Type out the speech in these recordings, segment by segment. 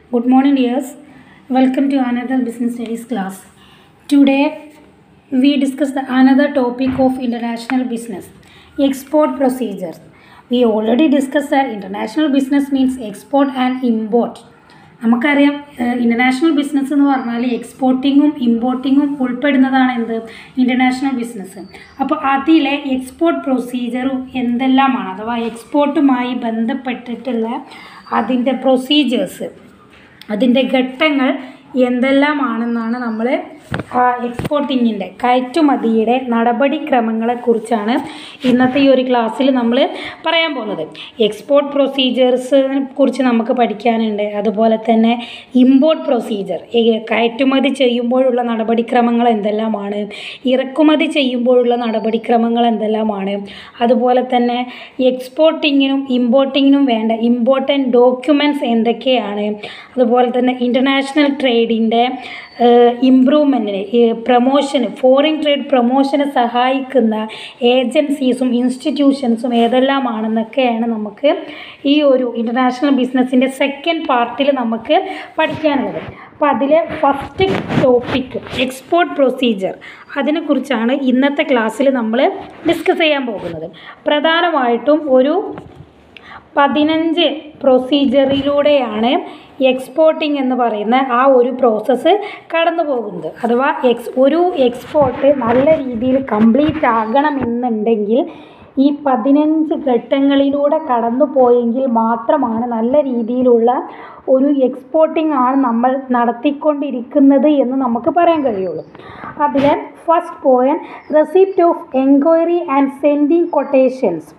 Good morning, dears. Welcome to another business studies class. Today, we discuss the another topic of international business export procedures. We already discussed that international business means export and import. നമുക്കറിയാം international business എന്ന് പറഞ്ഞാൽ എക്സ്പോർട്ടിങ്ങും ഇമ്പോർട്ടിങ്ങും ഉൾപ്പെടുന്നതാണ് എന്ത് international business അപ്പോൾ അതിലെ export പ്രൊസീജിയറും എന്തെല്ലാമാണ് അഥവാ എക്സ്പോർട്ടുമായി ബന്ധപ്പെട്ടിട്ടുള്ള അതിൻ്റെ പ്രൊസീജിയേഴ്സ് അതിൻ്റെ ഘട്ടങ്ങൾ എന്തെല്ലാമാണെന്നാണ് നമ്മൾ എക്സ്പോർട്ടിങ്ങിൻ്റെ കയറ്റുമതിയുടെ നടപടിക്രമങ്ങളെക്കുറിച്ചാണ് ഇന്നത്തെ ഈ ഒരു ക്ലാസ്സിൽ നമ്മൾ പറയാൻ പോകുന്നത് എക്സ്പോർട്ട് പ്രൊസീജിയേഴ്സിനെ കുറിച്ച് നമുക്ക് പഠിക്കാനുണ്ട് അതുപോലെ തന്നെ ഇമ്പോർട്ട് പ്രൊസീജിയർ കയറ്റുമതി ചെയ്യുമ്പോഴുള്ള നടപടിക്രമങ്ങൾ എന്തെല്ലാമാണ് ഇറക്കുമതി ചെയ്യുമ്പോഴുള്ള നടപടിക്രമങ്ങൾ എന്തെല്ലാമാണ് അതുപോലെ തന്നെ എക്സ്പോർട്ടിങ്ങിനും ഇമ്പോർട്ടിങ്ങിനും വേണ്ട ഇമ്പോർട്ടൻറ്റ് ഡോക്യുമെൻറ്റ്സ് എന്തൊക്കെയാണ് അതുപോലെ തന്നെ ഇൻ്റർനാഷണൽ ട്രേഡിൻ്റെ ഇമ്പ്രൂവ്മെൻറ്റിന് പ്രൊമോഷന് ഫോറിൻ ട്രേഡ് പ്രൊമോഷന് സഹായിക്കുന്ന ഏജൻസീസും ഇൻസ്റ്റിറ്റ്യൂഷൻസും ഏതെല്ലാമാണെന്നൊക്കെയാണ് നമുക്ക് ഈ ഒരു ഇൻ്റർനാഷണൽ ബിസിനസ്സിൻ്റെ സെക്കൻഡ് പാർട്ടിൽ നമുക്ക് പഠിക്കാനുള്ളത് അപ്പോൾ അതിലെ ഫസ്റ്റ് ടോപ്പിക്ക് എക്സ്പോർട്ട് പ്രൊസീജിയർ അതിനെക്കുറിച്ചാണ് ഇന്നത്തെ ക്ലാസ്സിൽ നമ്മൾ ഡിസ്കസ് ചെയ്യാൻ പോകുന്നത് പ്രധാനമായിട്ടും ഒരു പതിനഞ്ച് പ്രൊസീജിയറിലൂടെയാണ് എക്സ്പോർട്ടിംഗ് എന്ന് പറയുന്ന ആ ഒരു പ്രോസസ്സ് കടന്നു പോകുന്നത് അഥവാ എക്സ് ഒരു എക്സ്പോർട്ട് നല്ല രീതിയിൽ കംപ്ലീറ്റ് ആകണമെന്നുണ്ടെങ്കിൽ ഈ പതിനഞ്ച് ഘട്ടങ്ങളിലൂടെ കടന്നു പോയെങ്കിൽ മാത്രമാണ് നല്ല രീതിയിലുള്ള ഒരു എക്സ്പോർട്ടിംഗ് ആണ് നമ്മൾ നടത്തിക്കൊണ്ടിരിക്കുന്നത് എന്ന് നമുക്ക് പറയാൻ കഴിയുള്ളൂ അതിൽ first point receipt of enquiry and sending quotations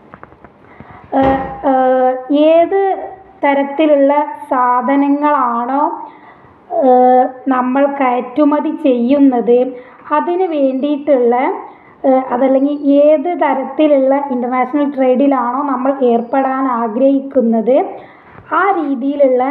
ഏത് തരത്തിലുള്ള സാധനങ്ങളാണോ നമ്മൾ കയറ്റുമതി ചെയ്യുന്നത് അതിന് വേണ്ടിയിട്ടുള്ള അതല്ലെങ്കിൽ ഏത് തരത്തിലുള്ള ഇൻ്റർനാഷണൽ ട്രേഡിലാണോ നമ്മൾ ഏർപ്പെടാൻ ആഗ്രഹിക്കുന്നത് ആ രീതിയിലുള്ള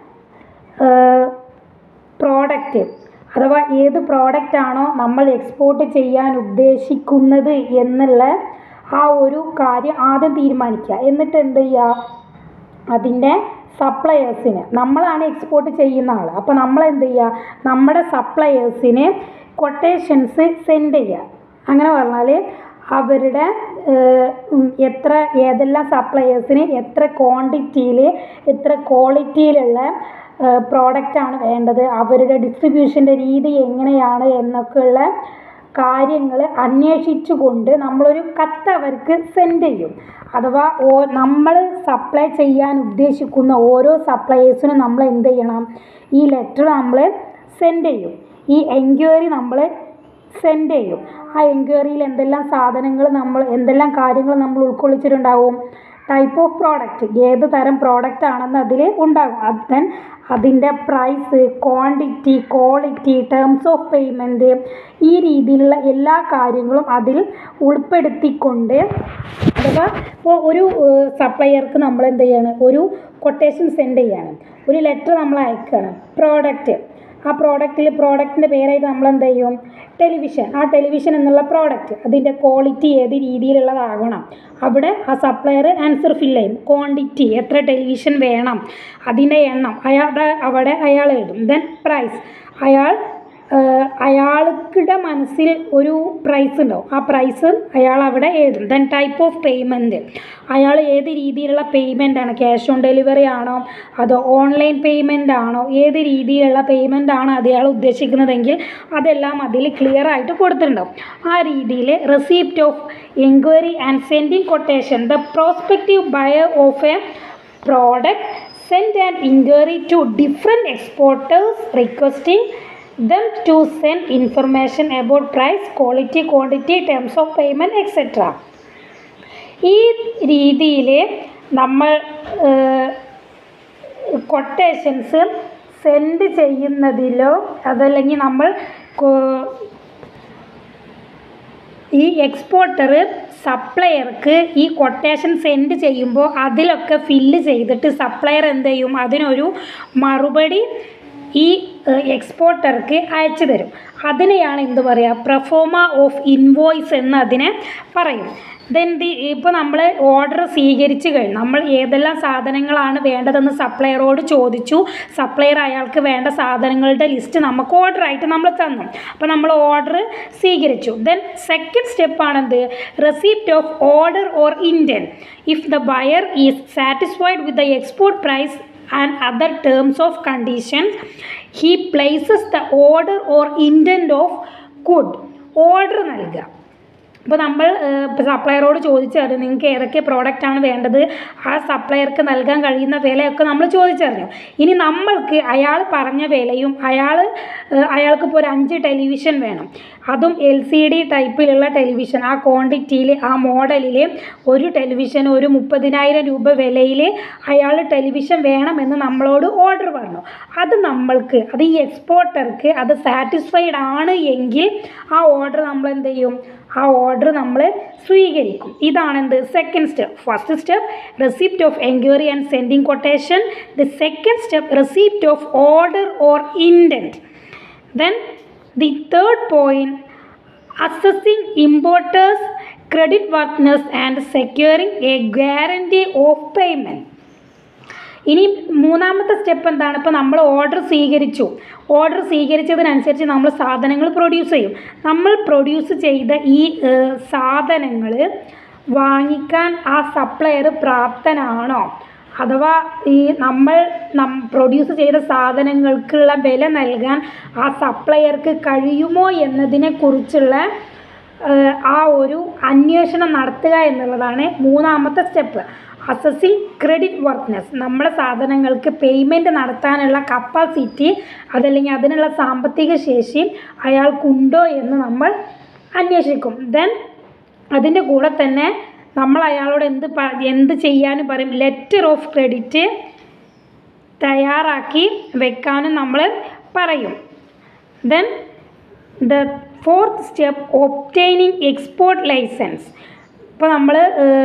പ്രോഡക്റ്റ് അഥവാ ഏത് പ്രോഡക്റ്റ് ആണോ നമ്മൾ എക്സ്പോർട്ട് ചെയ്യാൻ ഉദ്ദേശിക്കുന്നത് എന്നുള്ള ആ ഒരു കാര്യം ആദ്യം തീരുമാനിക്കുക എന്നിട്ട് എന്ത് ചെയ്യുക അതിൻ്റെ സപ്ലയേഴ്സിന് നമ്മളാണ് എക്സ്പോർട്ട് ചെയ്യുന്ന ആൾ അപ്പോൾ നമ്മൾ എന്ത് ചെയ്യുക നമ്മുടെ സപ്ലയേഴ്സിന് കൊട്ടേഷൻസ് സെൻഡ് ചെയ്യുക അങ്ങനെ പറഞ്ഞാൽ അവരുടെ എത്ര ഏതെല്ലാം സപ്ലയേഴ്സിന് എത്ര ക്വാണ്ടിറ്റിയിൽ എത്ര ക്വാളിറ്റിയിലുള്ള പ്രോഡക്റ്റാണ് വേണ്ടത് അവരുടെ ഡിസ്ട്രിബ്യൂഷൻ്റെ രീതി എങ്ങനെയാണ് എന്നൊക്കെയുള്ള കാര്യങ്ങൾ അന്വേഷിച്ചുകൊണ്ട് നമ്മളൊരു കത്ത് അവർക്ക് സെൻഡ് ചെയ്യും അഥവാ ഓ നമ്മൾ സപ്ലൈ ചെയ്യാൻ ഉദ്ദേശിക്കുന്ന ഓരോ സപ്ലയേഴ്സിനും നമ്മൾ എന്ത് ചെയ്യണം ഈ ലെറ്റർ നമ്മൾ സെൻഡ് ചെയ്യും ഈ എൻക്വയറി നമ്മൾ സെൻഡ് ചെയ്യും ആ എൻക്വയറിയിൽ എന്തെല്ലാം സാധനങ്ങൾ നമ്മൾ എന്തെല്ലാം കാര്യങ്ങൾ നമ്മൾ ഉൾക്കൊള്ളിച്ചിട്ടുണ്ടാവും ടൈപ്പ് ഓഫ് പ്രോഡക്റ്റ് ഏത് തരം പ്രോഡക്റ്റ് ആണെന്ന് അതിൽ ഉണ്ടാകും ദെൻ അതിൻ്റെ price quantity quality terms of payment ഈ രീതിയിലുള്ള എല്ലാ കാര്യങ്ങളും അതിൽ ഉൾപ്പെടുത്തിക്കൊണ്ട് അഥവാ ഇപ്പോൾ ഒരു സപ്ലയർക്ക് നമ്മൾ എന്ത് ചെയ്യാണ് ഒരു കൊട്ടേഷൻ സെൻഡ് ചെയ്യാണ് ഒരു ലെറ്റർ നമ്മൾ അയക്കുകയാണ് പ്രോഡക്റ്റ് ആ പ്രോഡക്റ്റിൽ പ്രോഡക്റ്റിൻ്റെ പേരായിട്ട് നമ്മൾ എന്ത് ചെയ്യും ടെലിവിഷൻ ആ ടെലിവിഷൻ എന്നുള്ള പ്രോഡക്റ്റ് അതിൻ്റെ ക്വാളിറ്റി ഏത് രീതിയിലുള്ളതാകണം അവിടെ ആ സപ്ലയർ ആൻസർ ഫില്ല് ചെയ്യും ക്വാണ്ടിറ്റി എത്ര ടെലിവിഷൻ വേണം അതിൻ്റെ എണ്ണം അയാളുടെ അവിടെ അയാൾ എഴുതും ദെൻ പ്രൈസ് അയാൾ അയാൾക്കിടെ മനസ്സിൽ ഒരു പ്രൈസ് ഉണ്ടാവും ആ പ്രൈസ് അയാൾ അവിടെ എഴുതും ദെൻ ടൈപ്പ് ഓഫ് പേയ്മെൻറ്റ് അയാൾ ഏത് രീതിയിലുള്ള പേയ്മെൻ്റ് ആണ് ക്യാഷ് ഓൺ ഡെലിവറി ആണോ അതോ ഓൺലൈൻ പേയ്മെൻ്റ് ആണോ ഏത് രീതിയിലുള്ള പേയ്മെൻ്റ് ആണ് അയാൾ ഉദ്ദേശിക്കുന്നതെങ്കിൽ അതെല്ലാം അതിൽ ക്ലിയർ ആയിട്ട് കൊടുത്തിട്ടുണ്ടാവും ആ രീതിയിൽ receipt of enquiry and sending quotation the prospective buyer of a product send and inquiry to different exporters requesting them to send information about price, quality, quantity, terms of payment, etc. ഈ രീതിയിൽ നമ്മൾ quotations send ചെയ്യുന്നതിലോ അതല്ലെങ്കിൽ നമ്മൾ ഈ exporter സപ്ലയർക്ക് ഈ quotation send ചെയ്യുമ്പോൾ അതിലൊക്കെ fill ചെയ്തിട്ട് സപ്ലയർ എന്ത് ചെയ്യും അതിനൊരു മറുപടി ഈ എക്സ്പോർട്ടർക്ക് അയച്ചു തരും അതിനെയാണ് എന്ത് പറയുക പ്രഫോമ ഓഫ് ഇൻവോയ്സ് എന്ന് അതിനെ പറയും ദെൻ ദി ഇപ്പോൾ നമ്മൾ ഓർഡർ സ്വീകരിച്ചു കഴിഞ്ഞു നമ്മൾ ഏതെല്ലാം സാധനങ്ങളാണ് വേണ്ടതെന്ന് സപ്ലയറോട് ചോദിച്ചു സപ്ലയർ അയാൾക്ക് വേണ്ട സാധനങ്ങളുടെ ലിസ്റ്റ് നമുക്ക് ഓർഡറായിട്ട് നമ്മൾ തന്നു അപ്പോൾ നമ്മൾ ഓർഡർ സ്വീകരിച്ചു ദെൻ സെക്കൻഡ് സ്റ്റെപ്പാണെന്ത് receipt of order or intent if the buyer is satisfied with the export price and other terms of conditions he places the order or intent of good order നൽകുക ഇപ്പോൾ നമ്മൾ സപ്ലയറോട് ചോദിച്ചറിഞ്ഞു നിങ്ങൾക്ക് ഏതൊക്കെ പ്രോഡക്റ്റാണ് വേണ്ടത് ആ സപ്ലയർക്ക് നൽകാൻ കഴിയുന്ന വിലയൊക്കെ നമ്മൾ ചോദിച്ചറിഞ്ഞു ഇനി നമ്മൾക്ക് അയാൾ പറഞ്ഞ വിലയും അയാൾ അയാൾക്ക് ഇപ്പോൾ ഒരു അഞ്ച് ടെലിവിഷൻ വേണം അതും എൽ സി ഡി ടൈപ്പിലുള്ള ടെലിവിഷൻ ആ ക്വാണ്ടിറ്റിയിൽ ആ മോഡലിൽ ഒരു ടെലിവിഷൻ ഒരു മുപ്പതിനായിരം രൂപ വിലയിൽ അയാൾ ടെലിവിഷൻ വേണമെന്ന് നമ്മളോട് ഓർഡർ പറഞ്ഞു അത് നമ്മൾക്ക് അത് ഈ എക്സ്പോർട്ടർക്ക് അത് സാറ്റിസ്ഫൈഡ് ആണ് എങ്കിൽ ആ ഓർഡർ നമ്മൾ എന്ത് ചെയ്യും ആ ഓർഡർ നമ്മൾ സ്വീകരിക്കും ഇതാണ് എന്ത് second step first step receipt of enquiry and sending quotation the second step receipt of order or intent then the third point assessing importers credit worthiness and securing a guarantee of payment ഇനി മൂന്നാമത്തെ step എന്താണ് ഇപ്പോൾ നമ്മൾ order സ്വീകരിച്ചു order സ്വീകരിച്ചതിനനുസരിച്ച് നമ്മൾ സാധനങ്ങൾ produce ചെയ്യും നമ്മൾ പ്രൊഡ്യൂസ് ചെയ്ത ഈ സാധനങ്ങൾ വാങ്ങിക്കാൻ ആ സപ്ലയർ പ്രാപ്തനാണോ അഥവാ ഈ നമ്മൾ നം പ്രൊഡ്യൂസ് ചെയ്ത സാധനങ്ങൾക്കുള്ള വില നൽകാൻ ആ സപ്ലയർക്ക് കഴിയുമോ എന്നതിനെക്കുറിച്ചുള്ള ആ ഒരു അന്വേഷണം നടത്തുക എന്നുള്ളതാണ് മൂന്നാമത്തെ സ്റ്റെപ്പ് അസസിങ് ക്രെഡിറ്റ് വർക്ക്നെസ് നമ്മുടെ സാധനങ്ങൾക്ക് പേയ്മെൻറ്റ് നടത്താനുള്ള കപ്പാസിറ്റി അതല്ലെങ്കിൽ അതിനുള്ള സാമ്പത്തിക ശേഷി അയാൾക്കുണ്ടോ എന്ന് നമ്മൾ അന്വേഷിക്കും ദെൻ അതിൻ്റെ കൂടെ തന്നെ നമ്മൾ അയാളോട് എന്ത് പ എന്ത് ചെയ്യാനും പറയും ലെറ്റർ ഓഫ് ക്രെഡിറ്റ് തയ്യാറാക്കി വെക്കാനും നമ്മൾ പറയും then the fourth step obtaining export licence ഇപ്പോൾ നമ്മൾ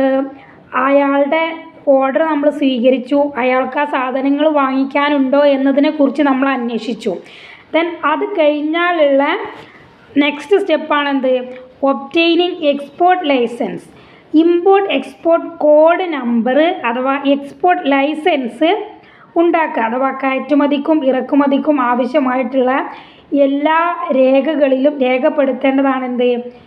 അയാളുടെ ഓർഡർ നമ്മൾ സ്വീകരിച്ചു അയാൾക്ക് ആ സാധനങ്ങൾ വാങ്ങിക്കാനുണ്ടോ എന്നതിനെക്കുറിച്ച് നമ്മൾ അന്വേഷിച്ചു ദെൻ അത് കഴിഞ്ഞാലുള്ള നെക്സ്റ്റ് സ്റ്റെപ്പാണെന്ത് obtaining export licence import export code number അഥവാ എക്സ്പോർട്ട് ലൈസൻസ് ഉണ്ടാക്കുക അഥവാ കയറ്റുമതിക്കും ഇറക്കുമതിക്കും ആവശ്യമായിട്ടുള്ള എല്ലാ രേഖകളിലും രേഖപ്പെടുത്തേണ്ടതാണ് എന്ത്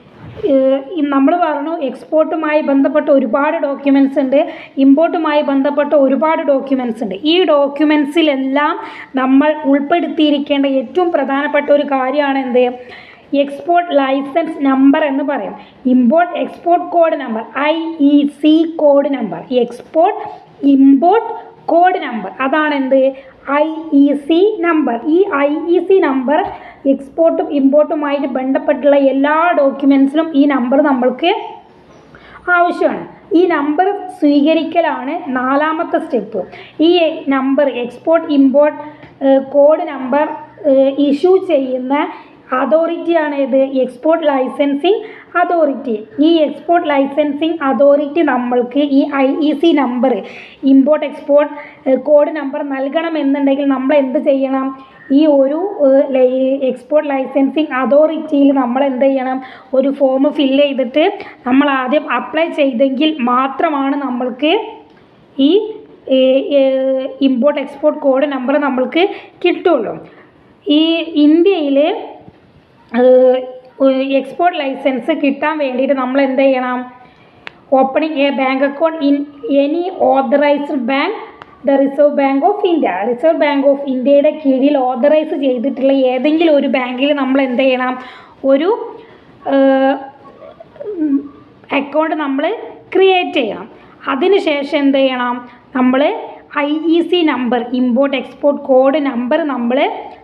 നമ്മൾ പറഞ്ഞു എക്സ്പോർട്ടുമായി ബന്ധപ്പെട്ട ഒരുപാട് ഡോക്യുമെൻറ്റ്സ് ഉണ്ട് ഇമ്പോർട്ടുമായി ബന്ധപ്പെട്ട ഒരുപാട് ഡോക്യുമെൻറ്റ്സ് ഉണ്ട് ഈ ഡോക്യുമെൻറ്റ്സിലെല്ലാം നമ്മൾ ഉൾപ്പെടുത്തിയിരിക്കേണ്ട ഏറ്റവും പ്രധാനപ്പെട്ട ഒരു കാര്യമാണ് എന്ത് എക്സ്പോർട്ട് ലൈസൻസ് നമ്പർ എന്ന് പറയും import export code number I E C code number export import code number അതാണ് എന്ത് ഐ ഇ സി നമ്പർ ഈ ഐ ഇ സി നമ്പർ എക്സ്പോർട്ടും ഇമ്പോർട്ടുമായിട്ട് ബന്ധപ്പെട്ടുള്ള എല്ലാ ഡോക്യുമെൻസിലും ഈ നമ്പർ നമ്മൾക്ക് ആവശ്യമാണ് ഈ നമ്പർ സ്വീകരിക്കലാണ് നാലാമത്തെ സ്റ്റെപ്പ് ഈ number export import code number issue ചെയ്യുന്ന അതോറിറ്റിയാണ് ഇത് എക്സ്പോർട്ട് ലൈസൻസിങ് അതോറിറ്റി ഈ എക്സ്പോർട്ട് ലൈസൻസിങ് അതോറിറ്റി നമ്മൾക്ക് ഈ I E C number import export code number നൽകണമെന്നുണ്ടെങ്കിൽ നമ്മൾ എന്ത് ചെയ്യണം ഈ ഒരു എക്സ്പോർട്ട് ലൈസൻസിങ് അതോറിറ്റിയിൽ നമ്മൾ എന്ത് ചെയ്യണം ഒരു ഫോം ഫില്ല് ചെയ്തിട്ട് നമ്മൾ ആദ്യം അപ്ലൈ ചെയ്തെങ്കിൽ മാത്രമാണ് നമ്മൾക്ക് ഈ ഇമ്പോർട്ട് എക്സ്പോർട്ട് കോഡ് നമ്പർ നമ്മൾക്ക് കിട്ടുള്ളൂ ഈ ഇന്ത്യയിൽ എക്സ്പോർട്ട് ലൈസൻസ് കിട്ടാൻ വേണ്ടിയിട്ട് നമ്മൾ എന്ത് ചെയ്യണം opening a bank account in any authorised bank the Reserve Bank of India Reserve Bank of ഇന്ത്യയുടെ കീഴിൽ ഓതറൈസ് ചെയ്തിട്ടുള്ള ഏതെങ്കിലും ഒരു ബാങ്കിൽ നമ്മൾ എന്ത് ചെയ്യണം ഒരു അക്കൗണ്ട് നമ്മൾ ക്രിയേറ്റ് ചെയ്യണം അതിനുശേഷം എന്ത് ചെയ്യണം നമ്മൾ I E C number import export code number നമ്മൾ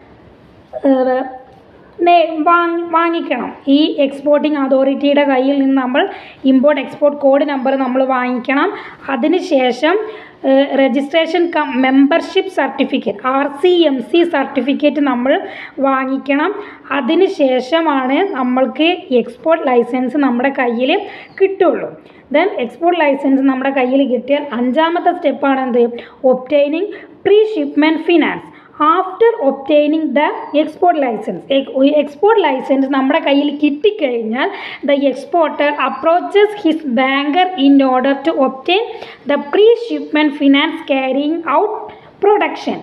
വാങ്ങി വാങ്ങിക്കണം ഈ എക്സ്പോർട്ടിംഗ് അതോറിറ്റിയുടെ കയ്യിൽ നിന്ന് നമ്മൾ ഇമ്പോർട്ട് എക്സ്പോർട്ട് കോഡ് നമ്പർ നമ്മൾ വാങ്ങിക്കണം അതിനുശേഷം registration cum membership certificate R C M C certificate നമ്മൾ വാങ്ങിക്കണം അതിന് ശേഷമാണ് നമ്മൾക്ക് എക്സ്പോർട്ട് ലൈസൻസ് നമ്മുടെ കയ്യിൽ കിട്ടുള്ളൂ ദെൻ എക്സ്പോർട്ട് ലൈസൻസ് നമ്മുടെ കയ്യിൽ കിട്ടിയാൽ അഞ്ചാമത്തെ സ്റ്റെപ്പാണ് എന്ത് obtaining pre shipment finance after obtaining the export licence export licence നമ്മുടെ കയ്യിൽ കിട്ടിക്കഴിഞ്ഞാൽ the exporter approaches his banker in order to obtain the pre shipment finance carrying out production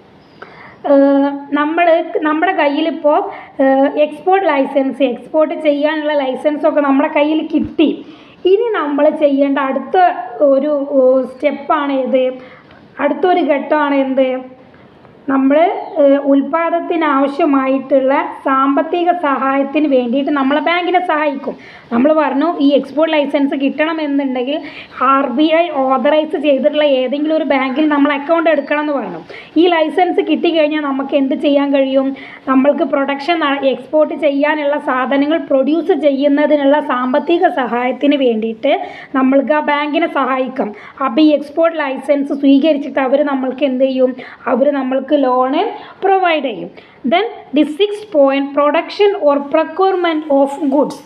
നമ്മൾ നമ്മുടെ കയ്യിലിപ്പോൾ എക്സ്പോർട്ട് ലൈസൻസ് എക്സ്പോർട്ട് ചെയ്യാനുള്ള ലൈസൻസൊക്കെ നമ്മുടെ കയ്യിൽ കിട്ടി ഇനി നമ്മൾ ചെയ്യേണ്ട അടുത്ത ഒരു സ്റ്റെപ്പാണ് ഏത് അടുത്തൊരു ഘട്ടമാണ് എന്ത് നമ്മൾ ഉൽപ്പാദനത്തിന് ആവശ്യമായിട്ടുള്ള സാമ്പത്തിക സഹായത്തിന് വേണ്ടിയിട്ട് നമ്മളെ ബാങ്കിനെ സഹായിക്കും നമ്മൾ പറഞ്ഞു ഈ എക്സ്പോർട്ട് ലൈസൻസ് കിട്ടണമെന്നുണ്ടെങ്കിൽ ആർ ബി ഐ ഓതറൈസ് ചെയ്തിട്ടുള്ള ഏതെങ്കിലും ഒരു ബാങ്കിൽ നമ്മൾ അക്കൗണ്ട് എടുക്കണം എന്ന് പറഞ്ഞു ഈ ലൈസൻസ് കിട്ടിക്കഴിഞ്ഞാൽ നമുക്ക് എന്ത് ചെയ്യാൻ കഴിയും നമ്മൾക്ക് പ്രൊഡക്ഷൻ എക്സ്പോർട്ട് ചെയ്യാനുള്ള സാധനങ്ങൾ പ്രൊഡ്യൂസ് ചെയ്യുന്നതിനുള്ള സാമ്പത്തിക സഹായത്തിന് വേണ്ടിയിട്ട് നമ്മൾക്ക് ആ ബാങ്കിനെ സഹായിക്കാം അപ്പോൾ ഈ എക്സ്പോർട്ട് ലൈസൻസ് സ്വീകരിച്ചിട്ട് അവർ നമ്മൾക്ക് എന്ത് ചെയ്യും അവർ നമ്മൾക്ക് ലോണ് പ്രൊവൈഡ് ചെയ്യും then the six point production or procurement of goods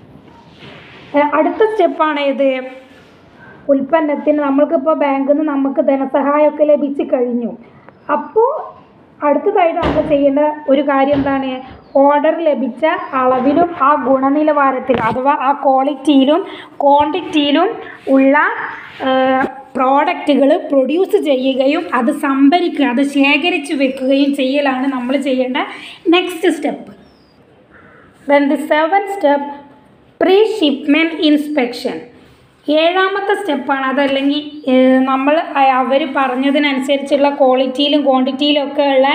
അടുത്ത സ്റ്റെപ്പാണ് ഏത് ഉൽപ്പന്നത്തിന് നമ്മൾക്കിപ്പോൾ ബാങ്കിൽ നിന്ന് നമുക്ക് ധനസഹായമൊക്കെ ലഭിച്ചു കഴിഞ്ഞു അപ്പോൾ അടുത്തതായിട്ട് നമ്മൾ ചെയ്യേണ്ട ഒരു കാര്യം എന്താണ് ഓർഡർ ലഭിച്ച അളവിലും ആ ഗുണനിലവാരത്തിൽ അഥവാ ആ ക്വാളിറ്റിയിലും ക്വാണ്ടിറ്റിയിലും ഉള്ള പ്രോഡക്റ്റുകൾ പ്രൊഡ്യൂസ് ചെയ്യുകയും അത് സംഭരിക്കുക അത് ശേഖരിച്ച് വെക്കുകയും ചെയ്യലാണ് നമ്മൾ ചെയ്യേണ്ട next step then the seven step pre shipment inspection ഏഴാമത്തെ സ്റ്റെപ്പാണ് അതല്ലെങ്കിൽ നമ്മൾ അവർ പറഞ്ഞതിനനുസരിച്ചുള്ള ക്വാളിറ്റിയിലും ക്വാണ്ടിറ്റിയിലും ഒക്കെ ഉള്ള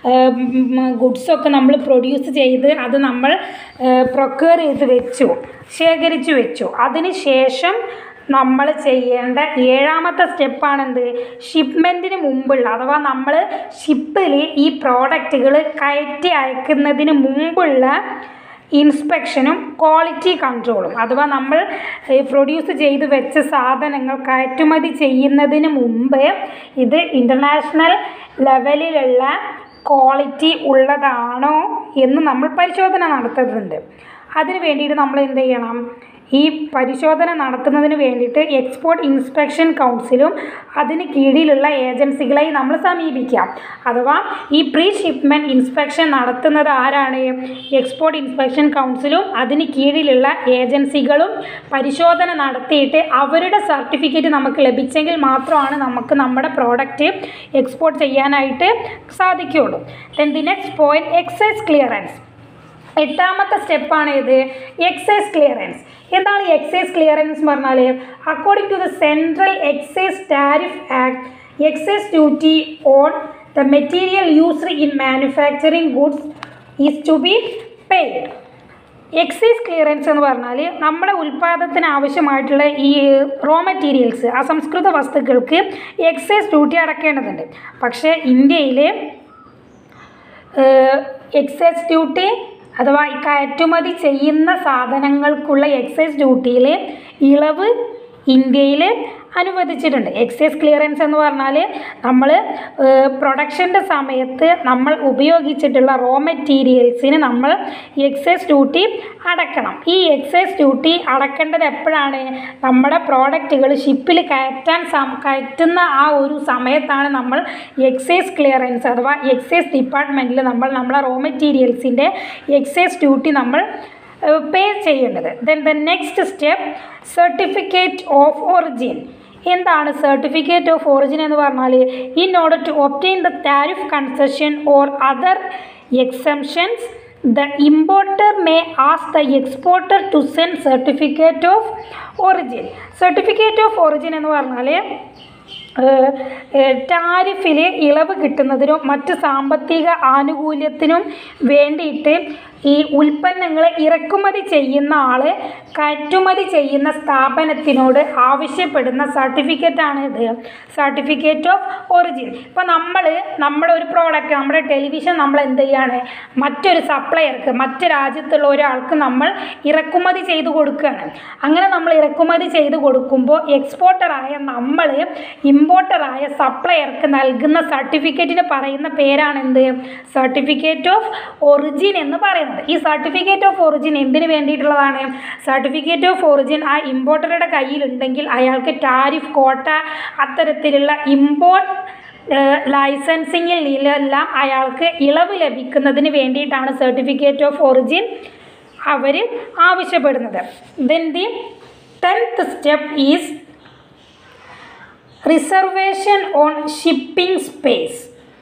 ഗുഡ്സൊക്കെ നമ്മൾ പ്രൊഡ്യൂസ് ചെയ്ത് അത് നമ്മൾ പ്രൊക്യൂർ ചെയ്ത് വെച്ചു ശേഖരിച്ചു വെച്ചു അതിന് ശേഷം നമ്മൾ ചെയ്യേണ്ട ഏഴാമത്തെ സ്റ്റെപ്പാണെന്ത് ഷിപ്മെൻറ്റിന് മുമ്പുള്ള അഥവാ നമ്മൾ ഷിപ്പിൽ ഈ പ്രോഡക്റ്റുകൾ കയറ്റി അയക്കുന്നതിന് മുമ്പുള്ള ഇൻസ്പെക്ഷനും ക്വാളിറ്റി കൺട്രോളും അഥവാ നമ്മൾ പ്രൊഡ്യൂസ് ചെയ്ത് വെച്ച സാധനങ്ങൾ കയറ്റുമതി ചെയ്യുന്നതിന് മുമ്പ് ഇത് ഇൻ്റർനാഷണൽ ലെവലിലുള്ള ക്വാളിറ്റി ഉള്ളതാണോ എന്ന് നമ്മൾ പരിശോധന നടത്തുന്നുണ്ട് അതിന് വേണ്ടിയിട്ട് നമ്മൾ എന്ത് ചെയ്യണം ഈ പരിശോധന നടത്തുന്നതിന് വേണ്ടിയിട്ട് എക്സ്പോർട്ട് ഇൻസ്പെക്ഷൻ കൗൺസിലും അതിന് കീഴിലുള്ള ഏജൻസികളെയും നമ്മൾ സമീപിക്കാം അഥവാ ഈ പ്രീ ഷിപ്മെൻറ്റ് ഇൻസ്പെക്ഷൻ നടത്തുന്നത് ആരാണ് എക്സ്പോർട്ട് ഇൻസ്പെക്ഷൻ കൗൺസിലും അതിന് കീഴിലുള്ള ഏജൻസികളും പരിശോധന നടത്തിയിട്ട് അവരുടെ സർട്ടിഫിക്കറ്റ് നമുക്ക് ലഭിച്ചെങ്കിൽ മാത്രമാണ് നമുക്ക് നമ്മുടെ പ്രോഡക്റ്റ് എക്സ്പോർട്ട് ചെയ്യാനായിട്ട് സാധിക്കുകയുള്ളൂ then the next point excise clearance എട്ടാമത്തെ സ്റ്റെപ്പാണ് ഇത് എക്സൈസ് ക്ലിയറൻസ് എന്താണ് എക്സൈസ് ക്ലിയറൻസ് എന്ന് പറഞ്ഞാൽ according to the central excise tariff act excise duty on the material used in manufacturing goods is to be paid excise clearance എന്ന് പറഞ്ഞാൽ നമ്മുടെ ഉൽപ്പാദനത്തിന് ആവശ്യമായിട്ടുള്ള ഈ റോ മെറ്റീരിയൽസ് അസംസ്കൃത വസ്തുക്കൾക്ക് എക്സൈസ് ഡ്യൂട്ടി അടക്കേണ്ടതുണ്ട് പക്ഷേ ഇന്ത്യയിൽ എക്സൈസ് ഡ്യൂട്ടി അഥവാ ഈ കയറ്റുമതി ചെയ്യുന്ന സാധനങ്ങൾക്കുള്ള എക്സൈസ് ഡ്യൂട്ടിയിൽ ഇളവ് ഇന്ത്യയിൽ അനുവദിച്ചിട്ടുണ്ട് എക്സൈസ് ക്ലിയറൻസ് എന്ന് പറഞ്ഞാൽ നമ്മൾ പ്രൊഡക്ഷൻ്റെ സമയത്ത് നമ്മൾ ഉപയോഗിച്ചിട്ടുള്ള റോ മെറ്റീരിയൽസിന് നമ്മൾ എക്സൈസ് ഡ്യൂട്ടി അടക്കണം ഈ എക്സൈസ് ഡ്യൂട്ടി അടക്കേണ്ടത് എപ്പോഴാണ് നമ്മുടെ പ്രോഡക്റ്റുകൾ ഷിപ്പിൽ കയറ്റാൻ സം കയറ്റുന്ന ആ ഒരു സമയത്താണ് നമ്മൾ എക്സൈസ് ക്ലിയറൻസ് അഥവാ എക്സൈസ് ഡിപ്പാർട്ട്മെൻറ്റിൽ നമ്മൾ നമ്മളെ റോ മെറ്റീരിയൽസിൻ്റെ എക്സൈസ് ഡ്യൂട്ടി നമ്മൾ പേ ചെയ്യേണ്ടത് then the next step certificate of origin എന്താണ് സർട്ടിഫിക്കറ്റ് ഓഫ് ഒറിജിൻ എന്ന് പറഞ്ഞാൽ in order to obtain the tariff concession or other exemptions the importer may ask the exporter to send certificate of origin certificate of origin എന്ന് പറഞ്ഞാൽ ടാരിഫിൽ ഇളവ് കിട്ടുന്നതിനും മറ്റ് സാമ്പത്തിക ആനുകൂല്യത്തിനും വേണ്ടിയിട്ട് ഈ ഉൽപ്പന്നങ്ങൾ ഇറക്കുമതി ചെയ്യുന്ന ആൾ കയറ്റുമതി ചെയ്യുന്ന സ്ഥാപനത്തിനോട് ആവശ്യപ്പെടുന്ന സർട്ടിഫിക്കറ്റാണ് ഇത് സർട്ടിഫിക്കറ്റ് ഓഫ് ഒറിജിൻ ഇപ്പോൾ നമ്മൾ നമ്മുടെ ഒരു പ്രോഡക്റ്റ് നമ്മുടെ ടെലിവിഷൻ നമ്മൾ എന്ത് ചെയ്യാണ് മറ്റൊരു സപ്ലയർക്ക് മറ്റ് രാജ്യത്തുള്ള ഒരാൾക്ക് നമ്മൾ ഇറക്കുമതി ചെയ്ത് കൊടുക്കുകയാണ് അങ്ങനെ നമ്മൾ ഇറക്കുമതി ചെയ്ത് കൊടുക്കുമ്പോൾ എക്സ്പോർട്ടറായ നമ്മൾ ഇമ്പോർട്ടറായ സപ്ലയർക്ക് നൽകുന്ന സർട്ടിഫിക്കറ്റിന് പറയുന്ന പേരാണ് എന്ത് സർട്ടിഫിക്കറ്റ് ഓഫ് ഒറിജിൻ എന്ന് പറയുന്നത് ഈ സർട്ടിഫിക്കറ്റ് ഓഫ് ഒറിജിൻ എന്തിനു വേണ്ടിയിട്ടുള്ളതാണ് സർട്ടിഫിക്കറ്റ് ഓഫ് ഒറിജിൻ ആ ഇമ്പോർട്ടറുടെ കയ്യിലുണ്ടെങ്കിൽ അയാൾക്ക് ടാരിഫ് കോട്ട അത്തരത്തിലുള്ള ഇമ്പോർട്ട് ലൈസൻസിങ്ങിൽ നിന്നെല്ലാം അയാൾക്ക് ഇളവ് ലഭിക്കുന്നതിന് വേണ്ടിയിട്ടാണ് സർട്ടിഫിക്കറ്റ് ഓഫ് ഒറിജിൻ അവർ ആവശ്യപ്പെടുന്നത് then the tenth step is reservation on shipping space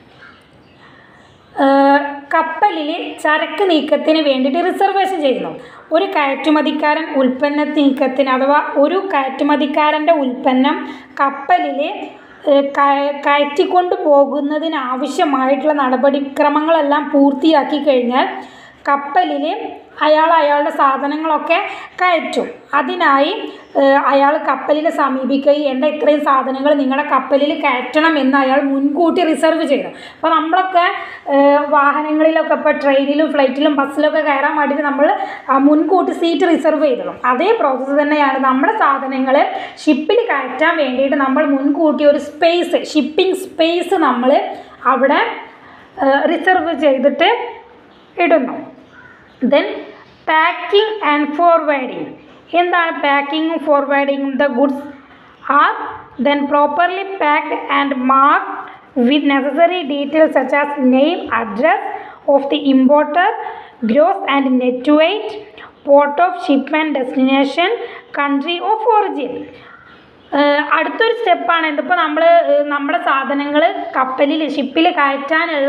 കപ്പലിൽ ചരക്ക് നീക്കത്തിന് വേണ്ടിയിട്ട് റിസർവേഷൻ ചെയ്യുന്നു ഒരു കയറ്റുമതിക്കാരൻ ഉൽപ്പന്ന നീക്കത്തിന് അഥവാ ഒരു കയറ്റുമതിക്കാരൻ്റെ ഉൽപ്പന്നം കപ്പലിൽ കയറ്റിക്കൊണ്ട് പോകുന്നതിന് ആവശ്യമായിട്ടുള്ള നടപടിക്രമങ്ങളെല്ലാം പൂർത്തിയാക്കി കഴിഞ്ഞാൽ കപ്പലിൽ അയാൾ അയാളുടെ സാധനങ്ങളൊക്കെ കയറ്റും അതിനായി അയാൾ കപ്പലിനെ സമീപിക്കുകയും എൻ്റെ ഇത്രയും സാധനങ്ങൾ നിങ്ങളുടെ കപ്പലിൽ കയറ്റണം എന്ന് അയാൾ മുൻകൂട്ടി റിസർവ് ചെയ്തു അപ്പോൾ നമ്മളൊക്കെ വാഹനങ്ങളിലൊക്കെ ഇപ്പോൾ ട്രെയിനിലും ഫ്ലൈറ്റിലും ബസ്സിലൊക്കെ കയറാൻ വേണ്ടിയിട്ട് നമ്മൾ മുൻകൂട്ടി സീറ്റ് റിസർവ് ചെയ്തിടും അതേ പ്രോസസ്സ് തന്നെയാണ് നമ്മുടെ സാധനങ്ങൾ ഷിപ്പിൽ കയറ്റാൻ വേണ്ടിയിട്ട് നമ്മൾ മുൻകൂട്ടി ഒരു സ്പേസ് ഷിപ്പിംഗ് സ്പേസ് നമ്മൾ അവിടെ റിസർവ് ചെയ്തിട്ട് ഇടുന്നു ദെൻ പാക്കിംഗ് ആൻഡ് ഫോർവേഡിങ് എന്താണ് പാക്കിങ്ങും ഫോർവേഡിങ്ങും the goods are then properly packed and mark with necessary details such as name address of the importer gross and net weight port of shipment destination country of origin അടുത്തൊരു സ്റ്റെപ്പാണ് ഇതിപ്പോൾ നമ്മൾ നമ്മുടെ സാധനങ്ങൾ കപ്പലിൽ ഷിപ്പിൽ കയറ്റാനുള്ള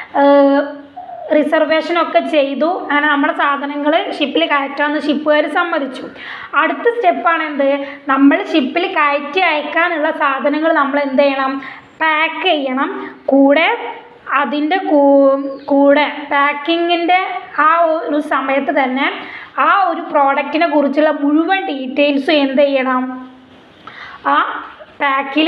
റിസർവേഷനൊക്കെ ചെയ്തു അങ്ങനെ നമ്മുടെ സാധനങ്ങൾ ഷിപ്പിൽ കയറ്റാമെന്ന് ഷിപ്പുകാർ സമ്മതിച്ചു അടുത്ത സ്റ്റെപ്പാണ് എന്ത് നമ്മൾ ഷിപ്പിൽ കയറ്റി അയക്കാനുള്ള സാധനങ്ങൾ നമ്മൾ എന്ത് ചെയ്യണം പാക്ക് ചെയ്യണം കൂടെ അതിൻ്റെ കൂടെ പാക്കിങ്ങിൻ്റെ ആ ഒരു സമയത്ത് തന്നെ ആ ഒരു പ്രോഡക്റ്റിനെ കുറിച്ചുള്ള മുഴുവൻ ഡീറ്റെയിൽസും എന്ത് ചെയ്യണം ആ പാക്കിൽ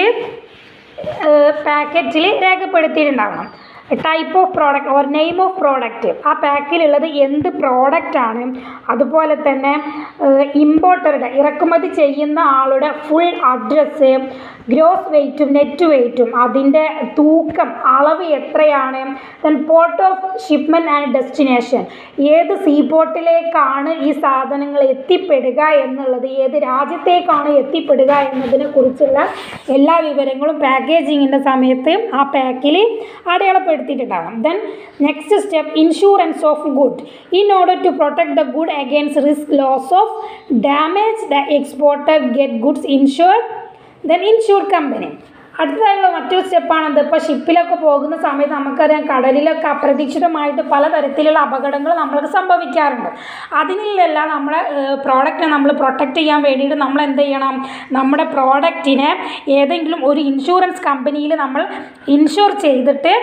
പാക്കറ്റിൽ രേഖപ്പെടുത്തിയിട്ടുണ്ടാകണം type of product or name of product ആ പാക്കിലുള്ളത് എന്ത് പ്രോഡക്റ്റാണ് അതുപോലെ തന്നെ ഇമ്പോർട്ടറുടെ ഇറക്കുമതി ചെയ്യുന്ന ആളുടെ ഫുൾ അഡ്രസ്സ് ഗ്രോസ് വെയ്റ്റും നെറ്റ് വെയ്റ്റും അതിൻ്റെ തൂക്കം അളവ് എത്രയാണ് then port of shipment and destination ഏത് സീ പോർട്ടിലേക്കാണ് ഈ സാധനങ്ങൾ എത്തിപ്പെടുക എന്നുള്ളത് ഏത് രാജ്യത്തേക്കാണ് എത്തിപ്പെടുക എന്നതിനെ കുറിച്ചുള്ള എല്ലാ വിവരങ്ങളും പാക്കേജിങ്ങിൻ്റെ സമയത്ത് ആ പാക്കിൽ അടയാളപ്പെടുത്തിയിട്ടുണ്ടാകും then next step insurance of good in order to protect the good against risk loss of damage the exporter get goods insured then insured company അടുത്തതായുള്ള മറ്റൊരു സ്റ്റെപ്പാണെന്ത് ഇപ്പോൾ ഷിപ്പിലൊക്കെ പോകുന്ന സമയത്ത് നമുക്കറിയാം കടലിലൊക്കെ അപ്രതീക്ഷിതമായിട്ട് പലതരത്തിലുള്ള അപകടങ്ങൾ നമ്മൾക്ക് സംഭവിക്കാറുണ്ട് അതിനെല്ലാം നമ്മളെ പ്രോഡക്റ്റിനെ നമ്മൾ പ്രൊട്ടക്റ്റ് ചെയ്യാൻ വേണ്ടിയിട്ട് നമ്മൾ എന്ത് ചെയ്യണം നമ്മുടെ പ്രോഡക്റ്റിനെ ഏതെങ്കിലും ഒരു ഇൻഷുറൻസ് കമ്പനിയിൽ നമ്മൾ ഇൻഷുർ ചെയ്തിട്ട്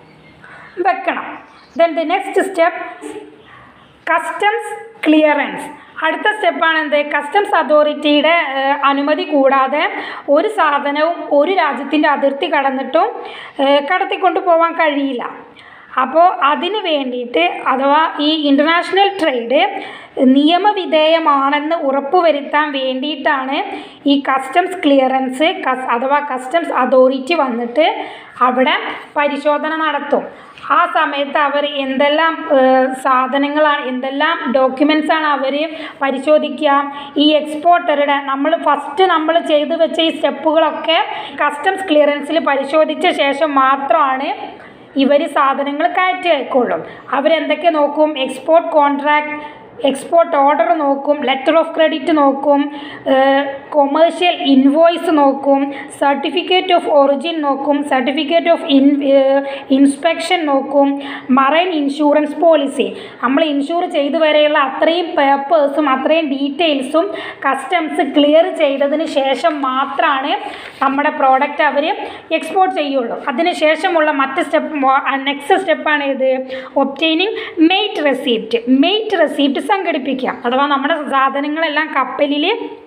വെക്കണം then the next step customs clearance അടുത്ത സ്റ്റെപ്പാണ് എന്ത് കസ്റ്റംസ് അതോറിറ്റിയുടെ അനുമതി കൂടാതെ ഒരു സാധനവും ഒരു രാജ്യത്തിൻ്റെ അതിർത്തി കടന്നിട്ടും കടത്തിക്കൊണ്ട് പോകാൻ കഴിയില്ല അപ്പോൾ അതിന് വേണ്ടിയിട്ട് അഥവാ ഈ ഇൻ്റർനാഷണൽ ട്രേഡ് നിയമവിധേയമാണെന്ന് ഉറപ്പുവരുത്താൻ വേണ്ടിയിട്ടാണ് ഈ കസ്റ്റംസ് ക്ലിയറൻസ് കസ് അഥവാ കസ്റ്റംസ് അതോറിറ്റി വന്നിട്ട് അവിടെ പരിശോധന നടത്തും ആ സമയത്ത് അവർ എന്തെല്ലാം സാധനങ്ങളാണ് എന്തെല്ലാം ഡോക്യുമെൻസ് ആണ് അവർ പരിശോധിക്കുക ഈ എക്സ്പോർട്ടറുടെ നമ്മൾ ഫസ്റ്റ് നമ്മൾ ചെയ്തു വെച്ച ഈ സ്റ്റെപ്പുകളൊക്കെ കസ്റ്റംസ് ക്ലിയറൻസിൽ പരിശോധിച്ച ശേഷം മാത്രമാണ് ഇവർ സാധനങ്ങൾ കയറ്റി അയക്കുള്ളൂ അവരെന്തൊക്കെ നോക്കും എക്സ്പോർട്ട് കോൺട്രാക്ട് എക്സ്പോർട്ട് ഓർഡർ നോക്കും ലെറ്റർ ഓഫ് ക്രെഡിറ്റ് നോക്കും കൊമേഴ്ഷ്യൽ ഇൻവോയ്സ് നോക്കും സർട്ടിഫിക്കറ്റ് ഓഫ് ഒറിജിൻ നോക്കും സർട്ടിഫിക്കറ്റ് ഓഫ് ഇൻ ഇൻസ്പെക്ഷൻ നോക്കും മറൈൻ ഇൻഷുറൻസ് പോളിസി നമ്മൾ ഇൻഷൂർ ചെയ്തു വരെയുള്ള അത്രയും പേപ്പേഴ്സും അത്രയും ഡീറ്റെയിൽസും കസ്റ്റംസ് ക്ലിയർ ചെയ്തതിന് ശേഷം മാത്രമാണ് നമ്മുടെ പ്രോഡക്റ്റ് അവർ എക്സ്പോർട്ട് ചെയ്യുള്ളൂ അതിന് ശേഷമുള്ള മറ്റ് സ്റ്റെപ്പ് നെക്സ്റ്റ് സ്റ്റെപ്പാണ് ഇത് obtaining mate receipt mate receipt സംഘടിപ്പിക്കുക അഥവാ നമ്മുടെ സാധനങ്ങളെല്ലാം കപ്പലിൽ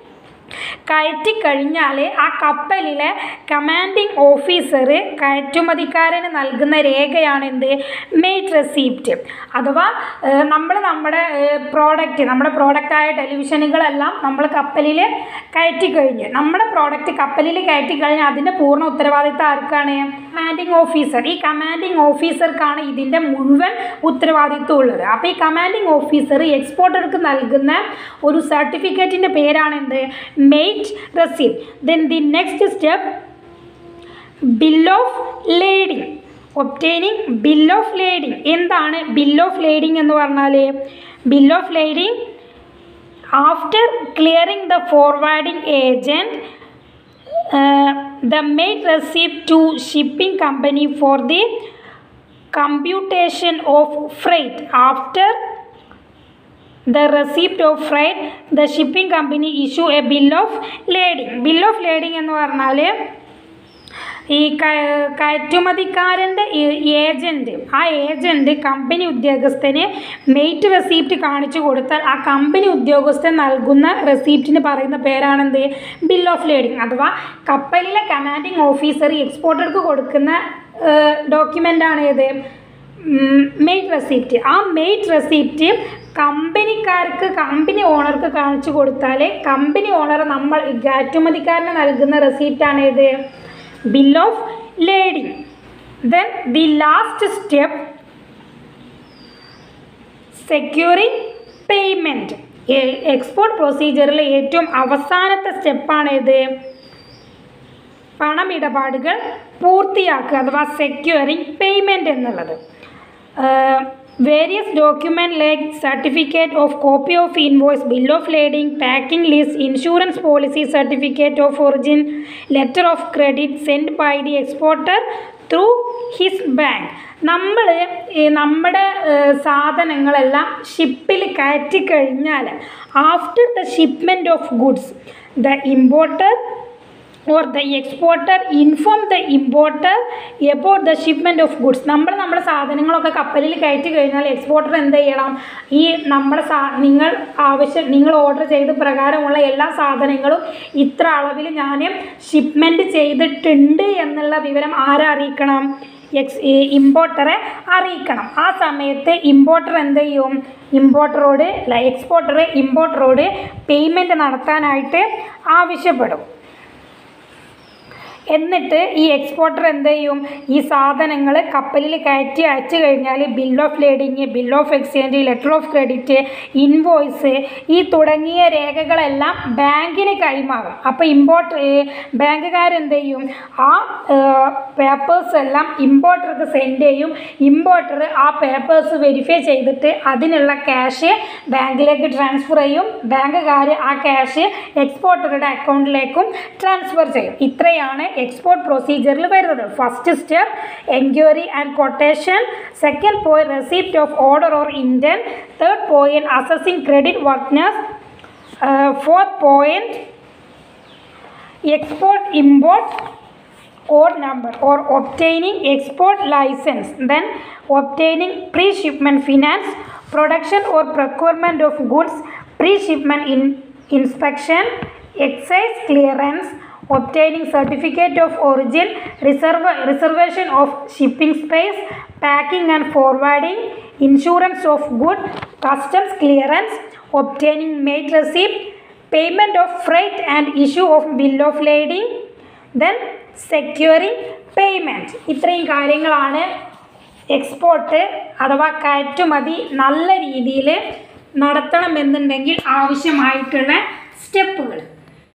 കയറ്റി കഴിഞ്ഞാൽ ആ കപ്പലിലെ കമാൻഡിങ് ഓഫീസർ കയറ്റുമതിക്കാരന് നൽകുന്ന രേഖയാണ് എന്ത് മെയ്റ്റ് റെസീപ്റ്റ് അഥവാ നമ്മൾ നമ്മുടെ പ്രോഡക്റ്റ് നമ്മുടെ പ്രോഡക്റ്റായ ടെലിവിഷനുകളെല്ലാം നമ്മൾ കപ്പലിൽ കയറ്റി കഴിഞ്ഞ് നമ്മുടെ പ്രോഡക്റ്റ് കപ്പലിൽ കയറ്റി കഴിഞ്ഞാൽ അതിൻ്റെ പൂർണ്ണ ഉത്തരവാദിത്തം ആർക്കാണ് കമാൻഡിങ് ഓഫീസർ ഈ കമാൻഡിങ് ഓഫീസർക്കാണ് ഇതിൻ്റെ മുഴുവൻ ഉത്തരവാദിത്വം ഉള്ളത് അപ്പോൾ ഈ കമാൻഡിങ് ഓഫീസർ എക്സ്പോർട്ടർക്ക് നൽകുന്ന ഒരു സർട്ടിഫിക്കറ്റിൻ്റെ പേരാണ് എന്ത് mate receipt then the next step bill of lading obtaining bill of lading എന്താണ് ബിൽ ഓഫ് ലേഡിംഗ് എന്ന് പറഞ്ഞാൽ bill of lading after clearing the forwarding agent the maid receipt to shipping company for the computation of freight after the receipt of freight the shipping company issue a bill of lading bill of lading എന്ന് പറഞ്ഞാൽ ഈ ക- കയറ്റുമതിക്കാരൻ്റെ agent ആ agent company ഉദ്യോഗസ്ഥന് mate receipt കാണിച്ചു കൊടുത്താൽ ആ കമ്പനി ഉദ്യോഗസ്ഥൻ നൽകുന്ന റെസീപ്റ്റിന് പറയുന്ന പേരാണെന്ത് ബിൽ ഓഫ് ലേഡിംഗ് അഥവാ കപ്പലിലെ കമാൻഡിങ് ഓഫീസർ എക്സ്പോർട്ടർക്ക് കൊടുക്കുന്ന ഡോക്യുമെൻ്റാണ് ഏത് മെയ്റ്റ് റെസീപ്റ്റ് ആ മെയ്റ്റ് റെസീപ്റ്റ് കമ്പനിക്കാർക്ക് കമ്പനി ഓണർക്ക് കാണിച്ചു കൊടുത്താൽ കമ്പനി ഓണർ നമ്മൾ കയറ്റുമതിക്കാരന് നൽകുന്ന റെസീപ്റ്റാണ് ഏത് bill of lading then the last step securing payment export പ്രൊസീജിയറിൽ ഏറ്റവും അവസാനത്തെ സ്റ്റെപ്പാണ് ഇത് പണമിടപാടുകൾ പൂർത്തിയാക്കുക അഥവാ സെക്യൂറിങ് പേയ്മെൻറ്റ് എന്നുള്ളത് various document like certificate of copy of invoice bill of lading packing list insurance policy certificate of origin letter of credit send by the exporter through his bank നമ്മൾ നമ്മുടെ ഏഹ്, സാധനങ്ങളെല്ലാം ഷിപ്പിൽ കയറ്റി കഴിഞ്ഞാൽ after the shipment of goods the importer or the exporter inform the importer about the shipment of goods നമ്മൾ നമ്മുടെ സാധനങ്ങളൊക്കെ കപ്പലിൽ കയറ്റി കഴിഞ്ഞാൽ എക്സ്പോർട്ടർ എന്ത് ചെയ്യണം ഈ നമ്മുടെ സാ നിങ്ങൾ ആവശ്യം നിങ്ങൾ ഓർഡർ ചെയ്ത പ്രകാരമുള്ള എല്ലാ സാധനങ്ങളും ഇത്ര അളവിൽ ഞാൻ ഷിപ്മെൻറ്റ് ചെയ്തിട്ടുണ്ട് എന്നുള്ള വിവരം ആരെ അറിയിക്കണം എക്സ് ഇമ്പോർട്ടറെ അറിയിക്കണം ആ സമയത്ത് ഇമ്പോർട്ടർ എന്ത് ചെയ്യും ഇമ്പോർട്ടറോട് അല്ല എക്സ്പോർട്ടർ ഇമ്പോർട്ടറോട് പേയ്മെൻറ്റ് നടത്താനായിട്ട് ആവശ്യപ്പെടും എന്നിട്ട് ഈ എക്സ്പോർട്ടർ എന്ത് ചെയ്യും ഈ സാധനങ്ങൾ കപ്പലിൽ കയറ്റി അയച്ചു കഴിഞ്ഞാൽ bill of lading bill of exchange letter of credit invoice ഈ തുടങ്ങിയ രേഖകളെല്ലാം ബാങ്കിന് കൈമാറും അപ്പോൾ ഇമ്പോർട്ട് ബാങ്കുകാരെന്ത് ചെയ്യും ആ പേപ്പേഴ്സ് എല്ലാം ഇമ്പോർട്ടർക്ക് സെൻഡ് ചെയ്യും ഇമ്പോർട്ടർ ആ പേപ്പേഴ്സ് വെരിഫൈ ചെയ്തിട്ട് അതിനുള്ള ക്യാഷ് ബാങ്കിലേക്ക് ട്രാൻസ്ഫർ ചെയ്യും ബാങ്കുകാർ ആ ക്യാഷ് എക്സ്പോർട്ടറുടെ അക്കൗണ്ടിലേക്കും ട്രാൻസ്ഫർ ചെയ്യും ഇത്രയാണ് എക്സ്പോർട്ട് പ്രൊസീജിയറിൽ വരുന്നത് first step enquiry and quotation second point receipt of order or intent third point assessing credit worthiness fourth point export import code number or obtaining export license then obtaining pre-shipment finance production or procurement of goods pre-shipment in inspection excise clearance obtaining certificate of origin reserve, reservation of shipping space packing and forwarding insurance of good customs clearance obtaining made receipt payment of freight and issue of bill of lading then securing payment ഇത്രയും കാര്യങ്ങളാണ് export അഥവാ കയറ്റുമതി നല്ല രീതിയിൽ നടത്തണമെന്നുണ്ടെങ്കിൽ ആവശ്യമായിട്ടുള്ള സ്റ്റെപ്പുകൾ